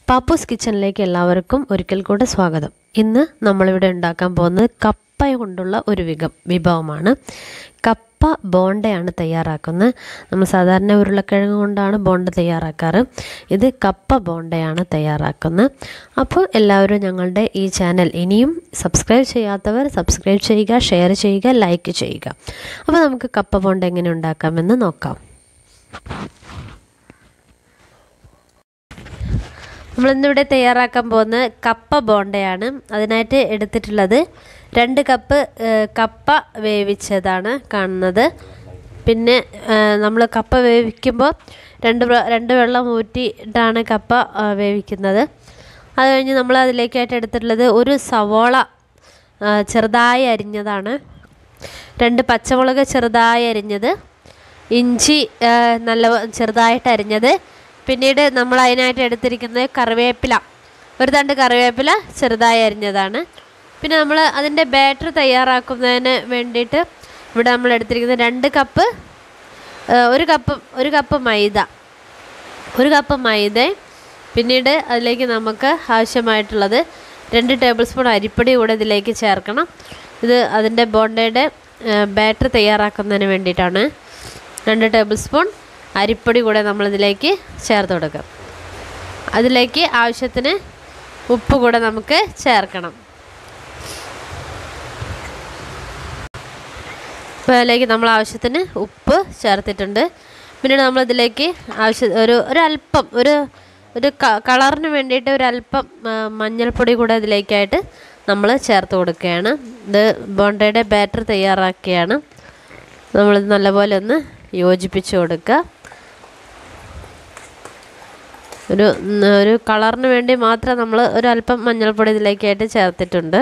പാപ്പൂസ് കിച്ചണിലേക്ക് എല്ലാവർക്കും ഒരിക്കൽ കൂടെ സ്വാഗതം ഇന്ന് നമ്മളിവിടെ ഉണ്ടാക്കാൻ പോകുന്നത് കപ്പ കൊണ്ടുള്ള ഒരു വികം വിഭവമാണ് കപ്പ ബോണ്ടയാണ് തയ്യാറാക്കുന്നത് നമ്മൾ സാധാരണ ഉരുളക്കിഴങ്ങ് കൊണ്ടാണ് ബോണ്ട തയ്യാറാക്കാറ് ഇത് കപ്പ ബോണ്ടയാണ് തയ്യാറാക്കുന്നത് അപ്പോൾ എല്ലാവരും ഞങ്ങളുടെ ഈ ചാനൽ ഇനിയും സബ്സ്ക്രൈബ് ചെയ്യാത്തവർ സബ്സ്ക്രൈബ് ചെയ്യുക ഷെയർ ചെയ്യുക ലൈക്ക് ചെയ്യുക അപ്പോൾ നമുക്ക് കപ്പ ബോണ്ട എങ്ങനെ ഉണ്ടാക്കാമെന്ന് നോക്കാം നമ്മളിന്നിവിടെ തയ്യാറാക്കാൻ പോകുന്നത് കപ്പ ബോണ്ടയാണ് അതിനായിട്ട് എടുത്തിട്ടുള്ളത് രണ്ട് കപ്പ് കപ്പ വേവിച്ചതാണ് കാണുന്നത് പിന്നെ നമ്മൾ കപ്പ വേവിക്കുമ്പോൾ രണ്ട് രണ്ട് വെള്ളം ഊറ്റിയിട്ടാണ് കപ്പ വേവിക്കുന്നത് അത് കഴിഞ്ഞ് നമ്മൾ അതിലേക്കായിട്ട് എടുത്തിട്ടുള്ളത് ഒരു സവോള ചെറുതായി അരിഞ്ഞതാണ് രണ്ട് പച്ചമുളക് ചെറുതായി അരിഞ്ഞത് ഇഞ്ചി നല്ല ചെറുതായിട്ട് അരിഞ്ഞത് പിന്നീട് നമ്മൾ അതിനായിട്ട് എടുത്തിരിക്കുന്നത് കറിവേപ്പില ഒരു തണ്ട് കറിവേപ്പില ചെറുതായി അരിഞ്ഞതാണ് പിന്നെ നമ്മൾ അതിൻ്റെ ബാറ്റർ തയ്യാറാക്കുന്നതിന് വേണ്ടിയിട്ട് ഇവിടെ നമ്മൾ എടുത്തിരിക്കുന്നത് രണ്ട് കപ്പ് ഒരു കപ്പ് ഒരു കപ്പ് മൈദ ഒരു കപ്പ് മൈദ പിന്നീട് അതിലേക്ക് നമുക്ക് ആവശ്യമായിട്ടുള്ളത് രണ്ട് ടേബിൾ സ്പൂൺ അരിപ്പൊടി കൂടെ ഇതിലേക്ക് ചേർക്കണം ഇത് അതിൻ്റെ ബോണ്ടയുടെ ബാറ്റർ തയ്യാറാക്കുന്നതിന് വേണ്ടിയിട്ടാണ് രണ്ട് ടേബിൾ സ്പൂൺ അരിപ്പൊടി കൂടെ നമ്മളിതിലേക്ക് ചേർത്ത് കൊടുക്കാം അതിലേക്ക് ആവശ്യത്തിന് ഉപ്പ് കൂടെ നമുക്ക് ചേർക്കണം അപ്പോൾ അതിലേക്ക് നമ്മൾ ആവശ്യത്തിന് ഉപ്പ് ചേർത്തിട്ടുണ്ട് പിന്നീട് നമ്മളിതിലേക്ക് ആവശ്യ ഒരു ഒരല്പം ഒരു ഒരു കളറിന് വേണ്ടിയിട്ട് ഒരല്പം മഞ്ഞൾപ്പൊടി കൂടെ ഇതിലേക്കായിട്ട് നമ്മൾ ചേർത്ത് കൊടുക്കുകയാണ് ഇത് ബോണ്ടയുടെ ബാറ്റർ തയ്യാറാക്കിയാണ് നമ്മളിത് നല്ലപോലെ ഒന്ന് യോജിപ്പിച്ച് കൊടുക്കുക ഒരു ഒരു കളറിന് വേണ്ടി മാത്രം നമ്മൾ ഒരല്പം മഞ്ഞൾപ്പൊടി ഇതിലേക്കായിട്ട് ചേർത്തിട്ടുണ്ട്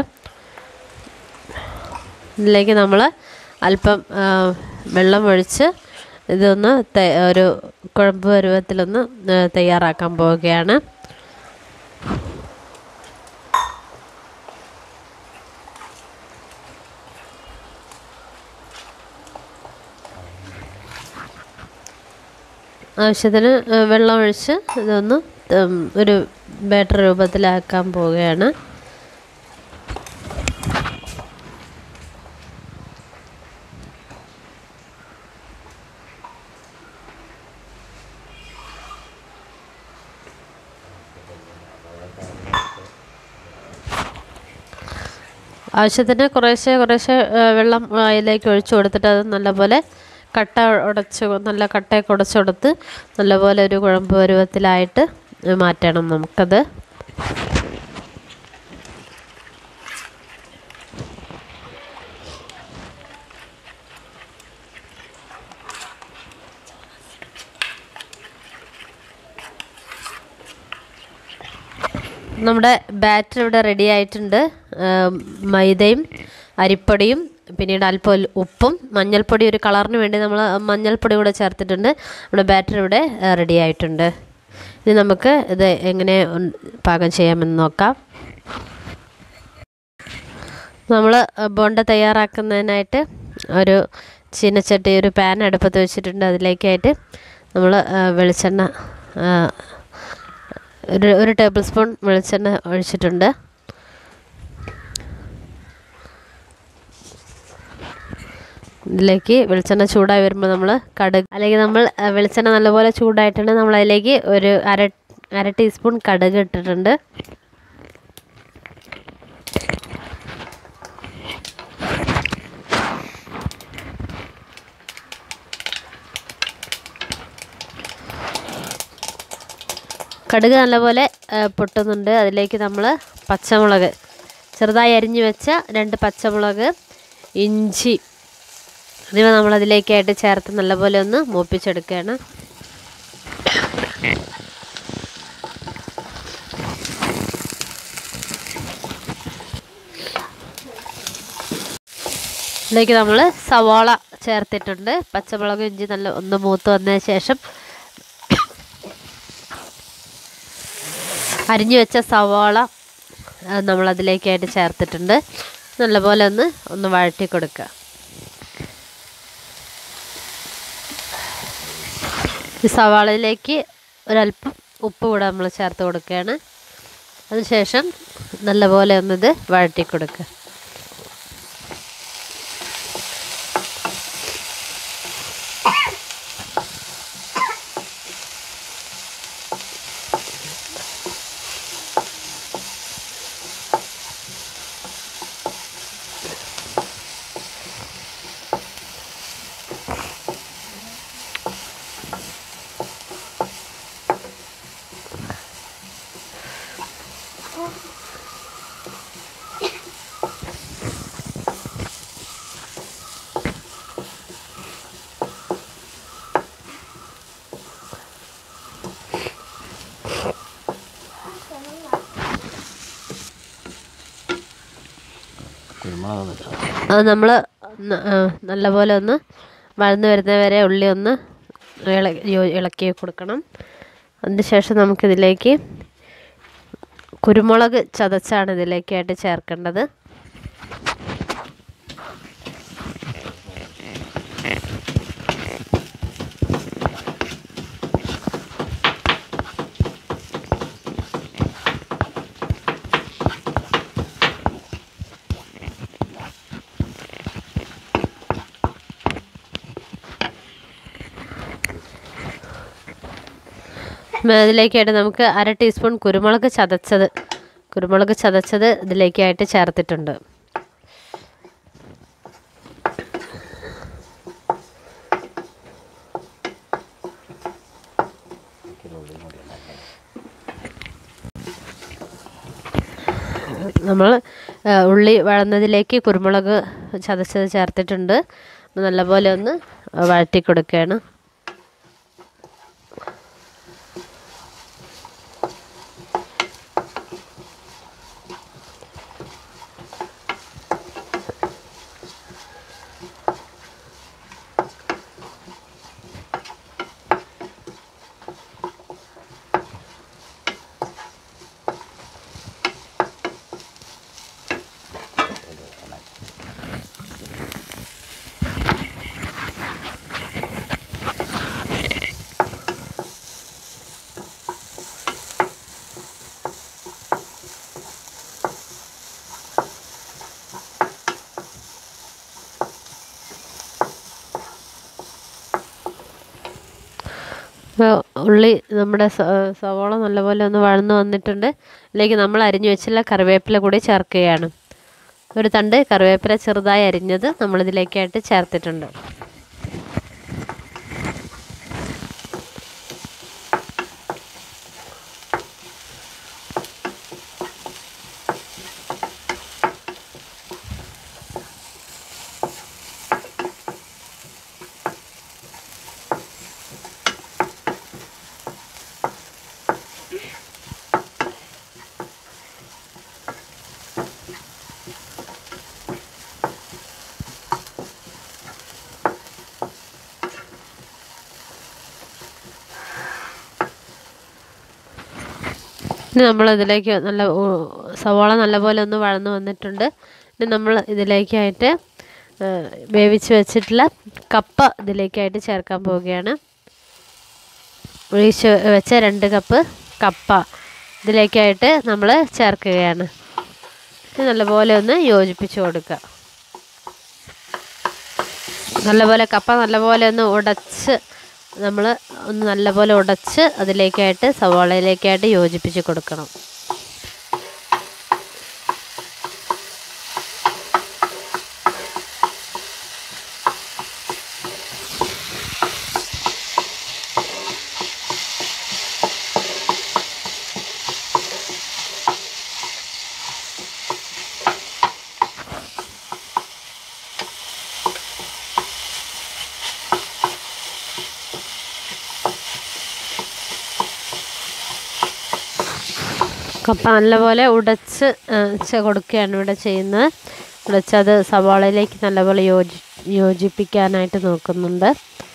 ഇതിലേക്ക് നമ്മൾ അല്പം വെള്ളം ഒഴിച്ച് ഇതൊന്ന് ഒരു കുഴമ്പ് പരുവത്തിലൊന്ന് തയ്യാറാക്കാൻ പോവുകയാണ് ആവശ്യത്തിന് വെള്ളം ഒഴിച്ച് ഇതൊന്ന് ഒരു ബാറ്റർ രൂപത്തിലാക്കാൻ പോവുകയാണ് ആവശ്യത്തിന് കുറേശ്ശെ കുറേശ്ശെ വെള്ളം അതിലേക്ക് ഒഴിച്ചു കൊടുത്തിട്ട് അത് നല്ലപോലെ കട്ട ഉടച്ച് നല്ല കട്ടയൊക്കെ ഉടച്ചുകൊടുത്ത് നല്ലപോലെ ഒരു കുഴമ്പ് പരുവത്തിലായിട്ട് മാറ്റണം നമുക്കത് നമ്മുടെ ബാറ്റർ ഇവിടെ റെഡി ആയിട്ടുണ്ട് മൈദയും അരിപ്പൊടിയും പിന്നീട് അല്പം ഉപ്പും മഞ്ഞൾപ്പൊടി ഒരു കളറിന് വേണ്ടി നമ്മൾ മഞ്ഞൾപ്പൊടി കൂടെ ചേർത്തിട്ടുണ്ട് നമ്മുടെ ബാറ്റർ ഇവിടെ റെഡി ആയിട്ടുണ്ട് ഇനി നമുക്ക് ഇത് എങ്ങനെ പാകം ചെയ്യാമെന്ന് നോക്കാം നമ്മൾ ബോണ്ട തയ്യാറാക്കുന്നതിനായിട്ട് ഒരു ചീനച്ചട്ടി ഒരു പാൻ അടുപ്പത്ത് വെച്ചിട്ടുണ്ട് അതിലേക്കായിട്ട് നമ്മൾ വെളിച്ചെണ്ണ ഒരു ഒരു ടേബിൾ സ്പൂൺ വെളിച്ചെണ്ണ ഒഴിച്ചിട്ടുണ്ട് ഇതിലേക്ക് വെളിച്ചെണ്ണ ചൂടായി വരുമ്പോൾ നമ്മൾ കടുക് അല്ലെങ്കിൽ നമ്മൾ വെളിച്ചെണ്ണ നല്ലപോലെ ചൂടായിട്ടുണ്ട് നമ്മൾ അതിലേക്ക് ഒരു അര അര ടീസ്പൂൺ കടുക് ഇട്ടിട്ടുണ്ട് കടുക് നല്ലപോലെ പൊട്ടുന്നുണ്ട് അതിലേക്ക് നമ്മൾ പച്ചമുളക് ചെറുതായി അരിഞ്ഞു വെച്ച രണ്ട് പച്ചമുളക് ഇഞ്ചി എന്നിവ നമ്മൾ അതിലേക്കായിട്ട് ചേർത്ത് നല്ലപോലെ ഒന്ന് മൂപ്പിച്ചെടുക്കുകയാണ് ഇതിലേക്ക് നമ്മൾ സവാള ചേർത്തിട്ടുണ്ട് പച്ചമുളക് ഇഞ്ചി നല്ല ഒന്ന് മൂത്ത് വന്നതിന് ശേഷം അരിഞ്ഞു വെച്ച സവാള നമ്മൾ അതിലേക്കായിട്ട് ചേർത്തിട്ടുണ്ട് നല്ലപോലെ ഒന്ന് ഒന്ന് വഴറ്റി കൊടുക്കുക ഈ സവാളയിലേക്ക് ഒരല്പം ഉപ്പ് കൂടെ നമ്മൾ ചേർത്ത് കൊടുക്കുകയാണ് അതിനുശേഷം നല്ലപോലെ ഒന്നിത് വഴറ്റി കൊടുക്കുക കുരുമുളക് വെച്ചാൽ അത് നമ്മൾ നല്ലപോലെ ഒന്ന് വഴന്ന് വരുന്നവരെ ഉള്ളി ഒന്ന് ഇള യോ- ഇളക്കി കൊടുക്കണം അതിന് ശേഷം നമുക്കിതിലേക്ക് കുരുമുളക് ചതച്ചാണ് ഇതിലേക്കായിട്ട് ചേർക്കേണ്ടത് അതിലേക്കായിട്ട് നമുക്ക് അര ടീസ്പൂൺ കുരുമുളക് ചതച്ചത് കുരുമുളക് ചതച്ചത് ഇതിലേക്കായിട്ട് ചേർത്തിട്ടുണ്ട് നമ്മൾ ഉള്ളി വഴന്നതിലേക്ക് കുരുമുളക് ചതച്ചത് ചേർത്തിട്ടുണ്ട് നല്ലപോലെ ഒന്ന് വഴറ്റി കൊടുക്കുകയാണ് ഇപ്പോൾ ഉള്ളി നമ്മുടെ സ- സവോള നല്ലപോലെ ഒന്ന് വഴന്ന് വന്നിട്ടുണ്ട് ഇതിലേക്ക് നമ്മൾ അരിഞ്ഞു വെച്ചുള്ള കറിവേപ്പില കൂടി ചേർക്കുകയാണ് ഒരു തണ്ട് കറിവേപ്പില ചെറുതായി അരിഞ്ഞത് നമ്മളിതിലേക്കായിട്ട് ചേർത്തിട്ടുണ്ട് ഇനി നമ്മൾ ഇതിലേക്ക് നല്ല ഉ- സവാള നല്ലപോലെ ഒന്ന് വഴന്ന് വന്നിട്ടുണ്ട് ഇനി നമ്മൾ ഇതിലേക്കായിട്ട് ആ, വേവിച്ച് വെച്ചിട്ടുള്ള കപ്പ ഇതിലേക്കായിട്ട് ചേർക്കാൻ പോവുകയാണ് ഒഴിച്ച് വെച്ച രണ്ട് കപ്പ് കപ്പ ഇതിലേക്കായിട്ട് നമ്മൾ ചേർക്കുകയാണ് ഇത് നല്ലപോലെ ഒന്ന് യോജിപ്പിച്ച് കൊടുക്കുക നല്ലപോലെ കപ്പ നല്ലപോലെ ഒന്ന് ഉടച്ച് നമ്മൾ ഒന്ന് നല്ലപോലെ ഉടച്ച് അതിലേക്കായിട്ട് സവാളയിലേക്കായിട്ട് യോജിപ്പിച്ച് കൊടുക്കണം കപ്പ നല്ലപോലെ ഉടച്ച് ആ, ചെ- കൊടുക്കുകയാണ് ഇവിടെ ചെയ്യുന്നത് ഉടച്ചത് സവാളയിലേക്ക് നല്ലപോലെ യോജി യോജിപ്പിക്കാനായിട്ട് നോക്കുന്നുണ്ട്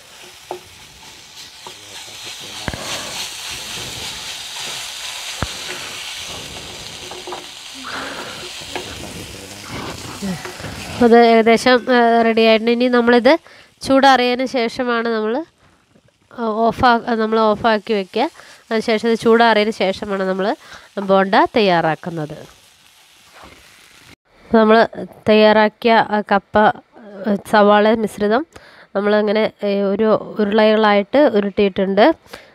അത് ഏകദേശം റെഡി ആയിട്ടുണ്ട് ഇനി നമ്മളിത് ചൂടാറിയതിന് ശേഷമാണ് നമ്മൾ ഓഫാ നമ്മൾ ഓഫാക്കി വെക്കുക അതിനുശേഷം ഇത് ചൂടാറിയതിന് ശേഷമാണ് നമ്മൾ ബോണ്ട തയ്യാറാക്കുന്നത് നമ്മൾ തയ്യാറാക്കിയ ആ കപ്പ ഏ, സവാള മിശ്രിതം നമ്മളിങ്ങനെ ഏ, ഒരു ഉരുളകളായിട്ട് ഉരുട്ടിയിട്ടുണ്ട്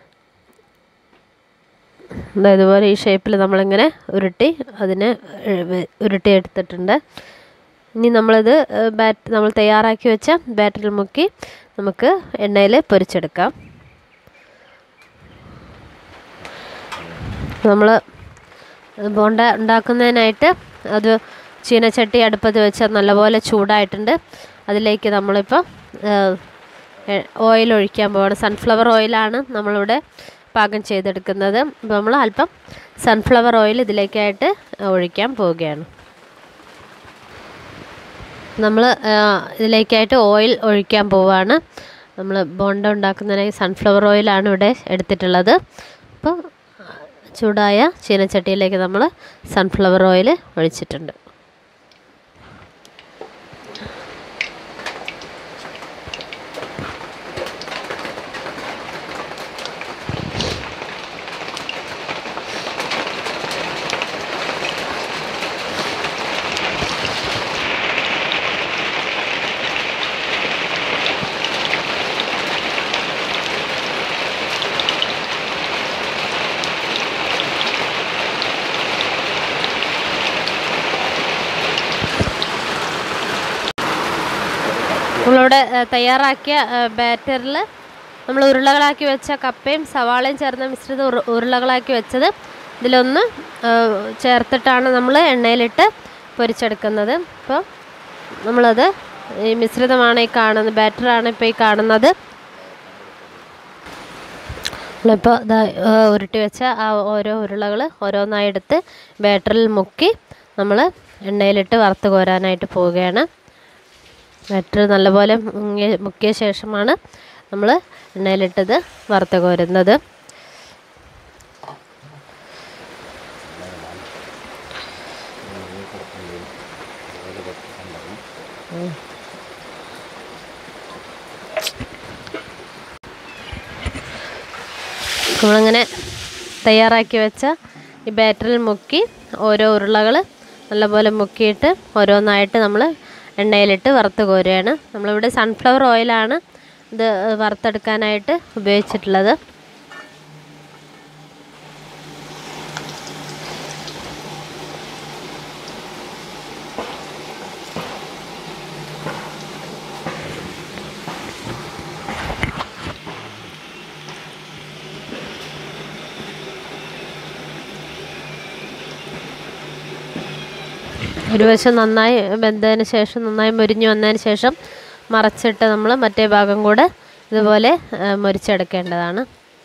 ദാ ഇതുപോലെ ഈ ഷേപ്പിൽ നമ്മളിങ്ങനെ ഉരുട്ടി അതിനെ ഏ, വെ- ഉരുട്ടി എടുത്തിട്ടുണ്ട് ഇനി നമ്മളിത് ഏ, ബാറ്റ് നമ്മൾ തയ്യാറാക്കി വെച്ച ബാറ്ററിൽ മുക്കി നമുക്ക് എണ്ണയിൽ പൊരിച്ചെടുക്കാം നമ്മൾ ബോണ്ട ഉണ്ടാക്കുന്നതിനായിട്ട് അത് ചീനച്ചട്ടി അടുപ്പത്ത് വെച്ച് നല്ലപോലെ ചൂടായിട്ടുണ്ട് അതിലേക്ക് നമ്മളിപ്പോൾ ഓയിൽ ഒഴിക്കാൻ പോവാണ് സൺഫ്ലവർ ഓയിലാണ് നമ്മളിവിടെ പാകം ചെയ്തെടുക്കുന്നത് അപ്പോൾ നമ്മൾ അല്പം സൺഫ്ലവർ ഓയിൽ ഇതിലേക്കായിട്ട് ഒഴിക്കാൻ പോവുകയാണ് നമ്മൾ ഇതിലേക്കായിട്ട് ഓയിൽ ഒഴിക്കാൻ പോവുകയാണ് നമ്മൾ ബോണ്ട ഉണ്ടാക്കുന്നതിനായി സൺഫ്ലവർ ഓയിലാണ് ഇവിടെ എടുത്തിട്ടുള്ളത് അപ്പോൾ ചൂടായ ചീനച്ചട്ടിയിലേക്ക് നമ്മൾ സൺഫ്ലവർ ഓയിൽ ഒഴിച്ചിട്ടുണ്ട് നമ്മളിവിടെ ഏ, തയ്യാറാക്കിയ ബാറ്ററിൽ നമ്മൾ ഉരുളകളാക്കി വെച്ച കപ്പയും സവാളയും ചേർന്ന മിശ്രിത ഉരു ഉരുളകളാക്കി വെച്ചത് ഇതിലൊന്ന് ഏ, ചേർത്തിട്ടാണ് നമ്മൾ എണ്ണയിലിട്ട് പൊരിച്ചെടുക്കുന്നത് അപ്പോൾ നമ്മളത് ഈ മിശ്രിതമാണ് ഈ കാണുന്നത് ബാറ്ററാണ് ഇപ്പോൾ ഈ കാണുന്നത് നമ്മളിപ്പോൾ ഇതാ ഏ, ഉരുട്ടി വെച്ച ആ ഓരോ ഉരുളകൾ ഓരോന്നായി എടുത്ത് ബാറ്ററിൽ മുക്കി നമ്മൾ എണ്ണയിലിട്ട് വറുത്ത് കോരാനായിട്ട് പോവുകയാണ് ബാറ്റർ നല്ലപോലെ മുങ്ങിയ മുക്കിയ ശേഷമാണ് നമ്മൾ എണ്ണയിലിട്ടത് വറുത്ത് കോരുന്നത് നമ്മളിങ്ങനെ തയ്യാറാക്കി വെച്ച ഈ ബാറ്ററിൽ മുക്കി ഓരോ ഉരുളകൾ നല്ലപോലെ മുക്കിയിട്ട് ഓരോന്നായിട്ട് നമ്മൾ എണ്ണയിലിട്ട് വറുത്ത് കോരുകയാണ് നമ്മളിവിടെ സൺഫ്ലവർ ഓയിലാണ് ഇത് വറുത്തെടുക്കാനായിട്ട് ഉപയോഗിച്ചിട്ടുള്ളത് ഒരു വശം നന്നായി വെന്തതിന് ശേഷം നന്നായി മുരിഞ്ഞു വന്നതിന് ശേഷം മറച്ചിട്ട് നമ്മൾ മറ്റേ ഭാഗം കൂടെ ഇതുപോലെ ആ, മുരിച്ചെടുക്കേണ്ടതാണ്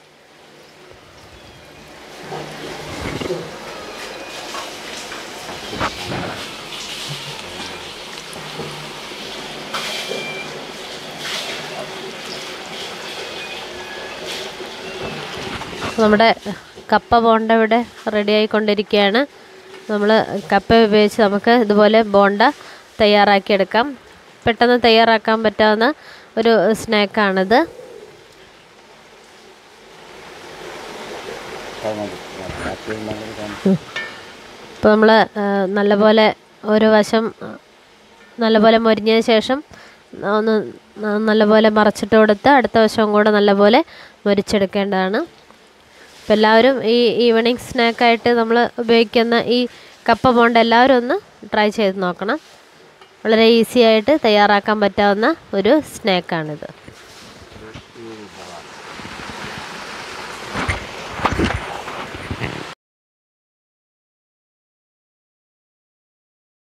നമ്മുടെ കപ്പ ബോണ്ട ഇവിടെ റെഡി ആയിക്കൊണ്ടിരിക്കുകയാണ് നമ്മൾ കപ്പ ഉപയോഗിച്ച് നമുക്ക് ഇതുപോലെ ബോണ്ട തയ്യാറാക്കിയെടുക്കാം പെട്ടെന്ന് തയ്യാറാക്കാൻ പറ്റാവുന്ന ഒരു സ്നാക്കാണിത് ഇപ്പോൾ നമ്മൾ നല്ലപോലെ ഒരു വശം ആ, നല്ലപോലെ മൊരിഞ്ഞതിന് ശേഷം ഒന്ന് ന- നല്ലപോലെ മറച്ചിട്ട് കൊടുത്ത് അടുത്ത വശവും കൂടെ നല്ലപോലെ മൊരിച്ചെടുക്കേണ്ടതാണ് അപ്പോൾ എല്ലാവരും ഈ ഈവനിങ് സ്നാക്കായിട്ട് നമ്മൾ ഉപയോഗിക്കുന്ന ഈ കപ്പ ബോണ്ട എല്ലാവരും ഒന്ന് ട്രൈ ചെയ്ത് നോക്കണം വളരെ ഈസി ആയിട്ട് തയ്യാറാക്കാൻ പറ്റാവുന്ന ഒരു സ്നാക്കാണിത്